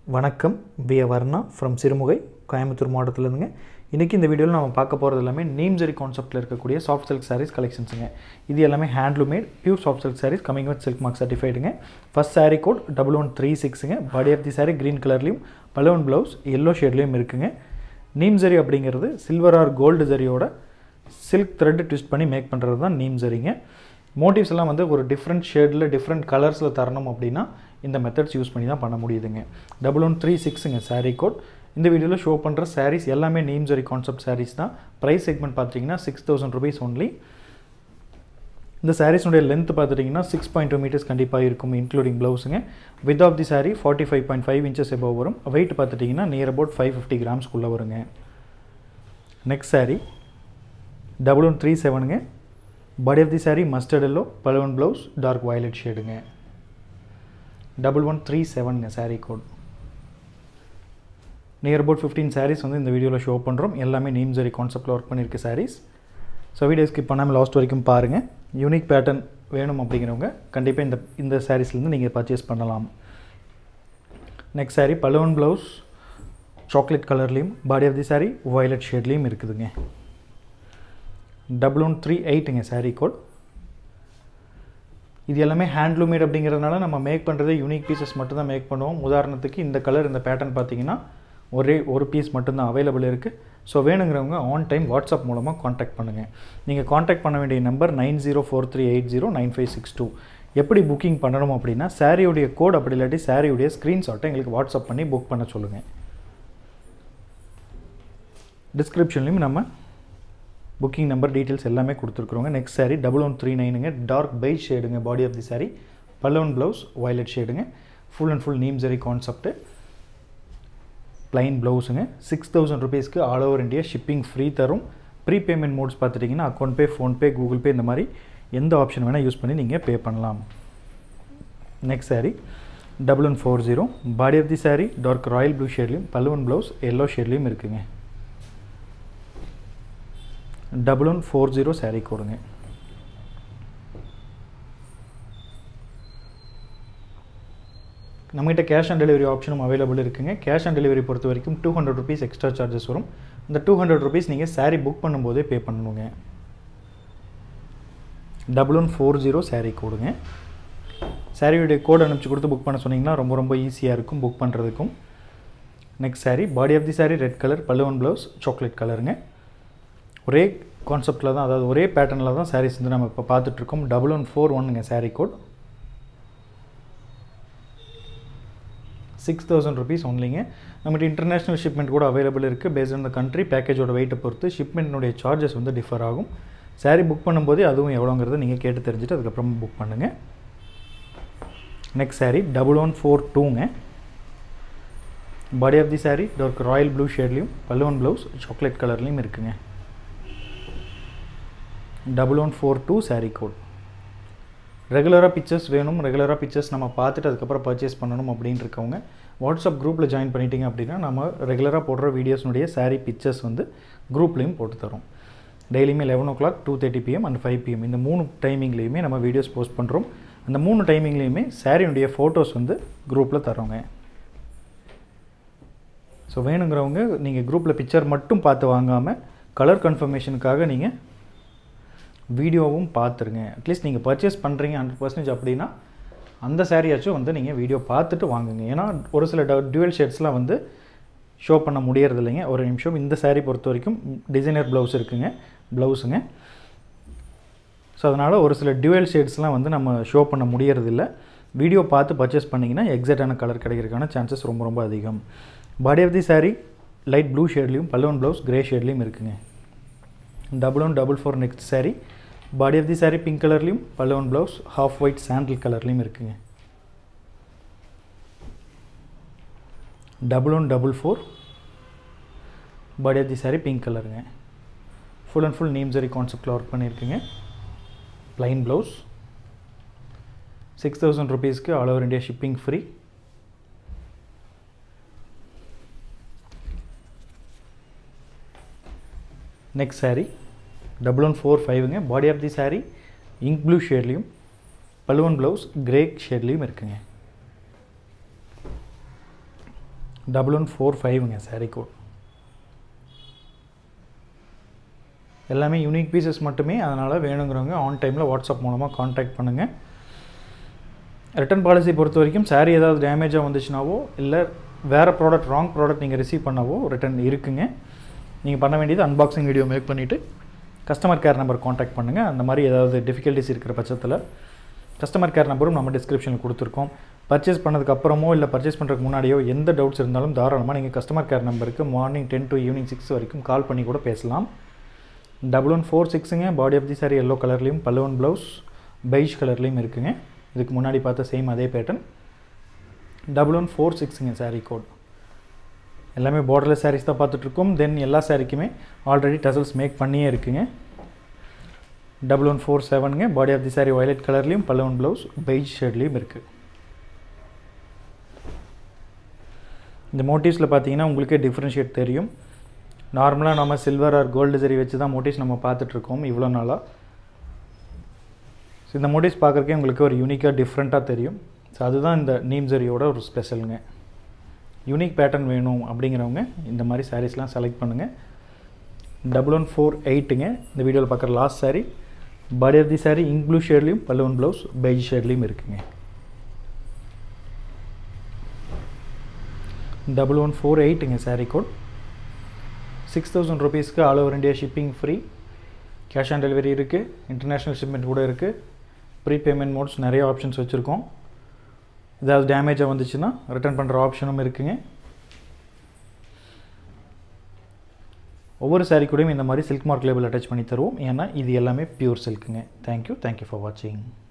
வணக்கம் V Varna from Sirumugai Coimbatore மாவட்டத்திலேருந்துங்க இன்றைக்கி இந்த வீடியோவில் நம்ம பார்க்க போகிறது எல்லாமே நீம்சரி கான்செப்ட்டில் இருக்கக்கூடிய சாஃப்ட் சில்க் சாரீஸ் கலெக்ஷன்ஸுங்க இது எல்லாமே handloom made pure soft silk sarees coming with silk mark சர்டிஃபைடுங்க first saree code double one three சிக்ஸுங்க body of the saree green கலர்லையும் பலவன் ப்ளவுஸ் எல்லோ ஷேட்லேயும் இருக்குங்க நீம் ஜரி அப்படிங்கிறது சில்வர் ஆர் கோல்டு ஜரியோட சில்க் த்ரெட் ட்விஸ்ட் பண்ணி மேக் பண்ணுறது தான் நீம் ஜரிங்க மோட்டிவ்ஸ் எல்லாம் வந்து ஒரு டிஃப்ரெண்ட் ஷேடில் டிஃப்ரெண்ட் கலர்ஸில் தரணும் அப்படின்னா இந்த மெத்தட்ஸ் யூஸ் பண்ணி தான் பண்ண முடியுதுங்க டபுள் ஒன் த்ரீ சிக்ஸுங்க saree கோட் இந்த வீடியோவில் ஷோ பண்ணுற sarees எல்லாமே நீம் ஜரி கான்செப்ட் sarees தான் ப்ரைஸ் செக்மெண்ட் பார்த்தீங்கன்னா சிக்ஸ் தௌசண்ட் ருபீஸ் ஒன்லி இந்த சாரீஸுடைய லென்த் பார்த்துட்டிங்கன்னா சிக்ஸ் பாயிண்ட் டூ மீட்டர்ஸ் கண்டிப்பாக இருக்கும் இன்க்ளூடிங் ப்ளவுஸுங்க width of the saree forty five point five inches above வரும் வெயிட் பார்த்துட்டிங்கன்னா நியர் அபவுட் ஃபைவ் ஃபிஃப்டி கிராம்ஸ்க்குள்ளே வருங்க next saree double one three செவனுங்க body of the saree mustard yellow pallu and blouse dark violet ஷேடுங்க double one three செவனுங்க saree code near about fifteen sarees வந்து இந்த வீடியோவில் ஷோ பண்ணுறோம் எல்லாமே நீம் ஜரி கான்செப்டில் ஒர்க் பண்ணியிருக்க sarees ஸோ வீடியோ ஸ்கிப் பண்ணாமல் லாஸ்ட் வரைக்கும் பாருங்கள் யூனிக் பேட்டர்ன் வேணும் அப்படிங்கிறவங்க கண்டிப்பாக இந்த இந்த சாரீஸ்லேருந்து நீங்கள் பர்ச்சேஸ் பண்ணலாம் next saree pallu and blouse chocolate கலர்லேயும் body of the saree violet ஷேட்லேயும் இருக்குதுங்க டபுள் ஒன் த்ரீ எயிட்டுங்க saree கோட் இது எல்லாமே ஹேண்ட்லூமேட் அப்படிங்கிறதுனால நம்ம மேக் பண்ணுறது யூனிக் பீசஸ் மட்டும் தான் மேக் பண்ணுவோம் உதாரணத்துக்கு இந்த கலர் இந்த பேட்டர்ன் பார்த்தீங்கன்னா ஒரே ஒரு பீஸ் மட்டும்தான் அவைலபிள் இருக்குது ஸோ வேணுங்கிறவங்க ஆன் டைம் வாட்ஸ்அப் மூலமாக காண்டாக்ட் பண்ணுங்கள் நீங்கள் காண்டாக்ட் பண்ண வேண்டிய number nine zero four three eight zero nine five six two எப்படி புக்கிங் பண்ணணும் அப்படின்னா சாரியுடைய கோட் அப்படி இல்லாட்டி சாரியுடைய ஸ்க்ரீன்ஷாட்டை எங்களுக்கு வாட்ஸ்அப் பண்ணி புக் பண்ண சொல்லுங்கள் டிஸ்கிரிப்ஷன்லையும் நம்ம புக்கிங் நம்பர் டீட்டெயில்ஸ் எல்லாமே கொடுத்துருக்குறோங்க next saree double one three நைனுங்க டார்க் பை ஷேடுங்க body of the saree pallu and blouse violet ஷேடுங்க full and full neem zari concept plain ப்ளவுஸுங்க சிக்ஸ் தௌசண்ட் ருபீஸ்க்கு all over India shipping free தரும் ப்ரீ பேமெண்ட் மோட்ஸ் பார்த்துட்டிங்கன்னா account pay PhonePe Google Pay இந்த மாதிரி எந்த ஆப்ஷன் வேணால் யூஸ் பண்ணி நீங்கள் பே பண்ணலாம் next saree double one four zero body of the saree dark royal blue ஷேட்லையும் பல்லுவன் ப்ளவுஸ் எல்லோ ஷேட்லேயும் இருக்குங்க double one four zero saree கொடுங்க நம்மகிட்ட கேஷ் ஆன் டெலிவரி ஆப்ஷனும் அவைலபிள் இருக்குங்க கேஷ் ஆன் டெலிவரி பொறுத்த வரைக்கும் two hundred rupees extra charges வரும் இந்த டூ ஹண்ட்ரட் ருபீஸ் நீங்கள் saree புக் பண்ணும்போதே பே பண்ணணுங்க double one four zero saree கோடுங்க சாரியுடைய கோட் அனுப்பிச்சு கொடுத்து புக் பண்ண சொன்னீங்கன்னா ரொம்ப ரொம்ப ஈஸியாக இருக்கும் புக் பண்ணுறதுக்கும் next saree body of the saree red colour pallu and blouse chocolate கலருங்க ஒரே கான்செப்டில் தான் அதாவது ஒரே பேட்டர்னில் தான் சாரீஸ் வந்து நம்ம இப்போ பார்த்துட்ருக்கோம் டபுள் ஒன் ஃபோர் ஒன்னுங்க saree code six thousand rupees ஒன்லிங்க நம்மகிட்ட இன்டர்நேஷ்னல் ஷிப்மெண்ட் கூட அவைலபிள் இருக்குது பேஸ்ட் ஆன் த கண்ட்ரி பேக்கேஜோட வெயிட்டை பொறுத்து ஷிப்மெண்ட்னுடைய சார்ஜஸ் வந்து டிஃபர் ஆகும் saree புக் பண்ணும்போதே அதுவும் எவ்வளோங்கிறத நீங்கள் கேட்டு தெரிஞ்சுட்டு அதுக்கப்புறம் புக் பண்ணுங்கள் next saree double one four டூங்க body of the saree dark royal blue ஷேட்லேயும் பல்லுவன் ப்ளவுஸ் சாக்லேட் கலர்லேயும் இருக்குங்க double one four two saree code ரெகுலராக பிக்சர்ஸ் வேணும் ரெகுலராக பிக்சர்ஸ் நம்ம பார்த்துட்டு அதுக்கப்புறம் பர்ச்சேஸ் பண்ணணும் அப்படின்னு இருக்கவங்க வாட்ஸ்அப் குரூப்பில் ஜாயின் பண்ணிட்டீங்க அப்படின்னா நம்ம ரெகுலராக போடுற வீடியோஸ்னுடைய saree பிக்சர்ஸ் வந்து குரூப்லேயும் போட்டு தரோம் டெய்லியுமே eleven o'clock two thirty PM and five PM இந்த மூணு டைமிங்லேயுமே நம்ம வீடியோஸ் போஸ்ட் பண்ணுறோம் அந்த மூணு டைமிங்லேயுமே சாரியுடைய ஃபோட்டோஸ் வந்து குரூப்பில் தரோங்க ஸோ வேணுங்கிறவங்க நீங்கள் குரூப்பில் பிக்சர் மட்டும் பார்த்து வாங்காமல் கலர் கன்ஃபர்மேஷனுக்காக நீங்கள் வீடியோவும் பார்த்துருங்க அட்லீஸ்ட் நீங்கள் பர்ச்சேஸ் பண்ணுறீங்க ஹண்ட்ரட் பர்சன்டேஜ் அப்படின்னா அந்த சாரியாச்சும் வந்து நீங்கள் வீடியோ பார்த்துட்டு வாங்குங்க ஏன்னா ஒரு சில டுவெல் ஷேட்ஸ்லாம் வந்து ஷோ பண்ண முடியறது இல்லைங்க ஒரு நிமிஷம் இந்த saree பொறுத்த வரைக்கும் டிசைனர் ப்ளவுஸ் இருக்குங்க ப்ளவுஸுங்க ஸோ அதனால் ஒரு சில டுவெல் ஷேட்ஸ்லாம் வந்து நம்ம ஷோ பண்ண முடியறதில்ல வீடியோ பார்த்து பர்ச்சேஸ் பண்ணிங்கன்னா எக்ஸாக்டான கலர் கிடைக்கிறதுக்கான சான்சஸ் ரொம்ப ரொம்ப அதிகம் body of the saree light blue ஷேட்லேயும் பல்லுவன் ப்ளவுஸ் கிரே ஷேட்லேயும் இருக்குங்க double one double four next saree body of the saree pink கலர்லேயும் pallu and blouse half white sandal கலர்லேயும் இருக்குங்க double one double four body of the saree pink கலருங்க full and full neem zari கான்செப்டில் work பண்ணியிருக்குங்க plain blouse six thousand ருபீஸ்க்கு all over India shipping free next saree double one four ஃபைவுங்க பாடி of the saree ink blue ஷேட்லேயும் pallu and blouse grey ஷேட்லேயும் இருக்குங்க double one four ஃபைவ்ங்க saree code எல்லாமே யூனிக் பீசஸ் மட்டுமே அதனால் வேணுங்கிறவங்க ஆன் டைமில் வாட்ஸ்அப் மூலமாக காண்டாக்ட் பண்ணுங்கள் ரிட்டன் பாலிசி பொறுத்த வரைக்கும் சாரீ ஏதாவது டேமேஜாக வந்துச்சுனாவோ இல்லை வேறு ப்ராடக்ட் ராங் ப்ராடக்ட் நீங்கள் ரிசீவ் பண்ணவோ ரிட்டன் இருக்குங்க நீங்கள் பண்ண வேண்டியது அன்பாக்சிங் வீடியோ மேக் பண்ணிவிட்டு கஸ்டமர் கேர் நம்பர் காண்டாக்ட் பண்ணுங்கள் அந்த மாதிரி ஏதாவது டிஃபிகல்ட்டிஸ் இருக்கிற பட்சத்தில் கஸ்டமர் கேர் நம்பரும் நம்ம டிஸ்கிரிப்ஷனில் கொடுத்துருக்கோம் பர்ச்சேஸ் பண்ணதுக்கு அப்புறமோ இல்லை பர்ச்சேஸ் பண்ணுறதுக்கு முன்னாடியோ எந்த டவுட்ஸ் இருந்தாலும் தாராளமாக நீங்கள் கஸ்டமர் கேர் நம்பருக்கு morning ten to evening six வரைக்கும் கால் பண்ணி கூட பேசலாம் டபுள் ஒன் ஃபோர் சிக்ஸுங்க body of the saree yellow கலர்லேயும் பல்லுவன் ப்ளவுஸ் பெய்ஜ் கலர்லேயும் இருக்குங்க இதுக்கு முன்னாடி பார்த்த சேம் அதே பேட்டர்ன் டபுள் ஒன் ஃபோர் சிக்ஸுங்க சாரீ கோட் எல்லாமே பார்டர்லெஸ் சாரீஸ் தான் பார்த்துட்ருக்கோம் தென் எல்லா சாரிக்குமே ஆல்ரெடி டசல்ஸ் மேக் பண்ணியே இருக்குங்க டபுள் ஒன் ஃபோர் செவனுங்க body of the saree violet கலர்லேயும் பல்லவன் ப்ளவுஸ் பெய்ஜ் ஷேட்லேயும் இருக்குது இந்த மோட்டிவ்ஸில் பார்த்தீங்கன்னா உங்களுக்கே டிஃப்ரென்ஷியேட் தெரியும் நார்மலாக நம்ம சில்வர் ஆர் கோல்டு சரி வச்சு தான் மோட்டிவ்ஸ் நம்ம பார்த்துட்ருக்கோம் இவ்வளோ நாளாக ஸோ இந்த மோட்டிவ்ஸ் பார்க்குறக்கே உங்களுக்கு ஒரு யூனிக்காக டிஃப்ரெண்ட்டாக தெரியும் ஸோ அதுதான் இந்த நீம் ஜரியோட ஒரு ஸ்பெஷலுங்க யூனிக் பேட்டர்ன் வேணும் அப்படிங்கிறவங்க இந்த மாதிரி சாரீஸ்லாம் செலக்ட் பண்ணுங்கள் டபுள் ஒன் ஃபோர் எயிட்டுங்க இந்த வீடியோவில் பார்க்குற last saree body of the saree ink blue ஷேட்லேயும் பல்லுவன் ப்ளவுஸ் பெய்ஜ் ஷேட்லேயும் இருக்குங்க டபுள் ஒன் ஃபோர் எயிட்டுங்க சாரீ கோட் சிக்ஸ் தௌசண்ட் ருபீஸ்க்கு all over India shipping free cash on delivery இருக்குது இன்டர்நேஷ்னல் ஷிப்மெண்ட் கூட இருக்குது ப்ரீ பேமெண்ட் மோட்ஸ் நிறைய ஆப்ஷன்ஸ் வச்சுருக்கோம் ஏதாவது டேமேஜாக வந்துச்சுன்னா ரிட்டர்ன் பண்ணுற ஆப்ஷனும் இருக்குங்க ஒவ்வொரு சாரீ கூடயும் இந்த மாதிரி சில்க் மார்க் லேபிள் அட்டாச் பண்ணி தருவோம் ஏன்னா இது எல்லாமே பியூர் சில்க்குங்க தேங்க்யூ தேங்க்யூ ஃபார் வாட்சிங்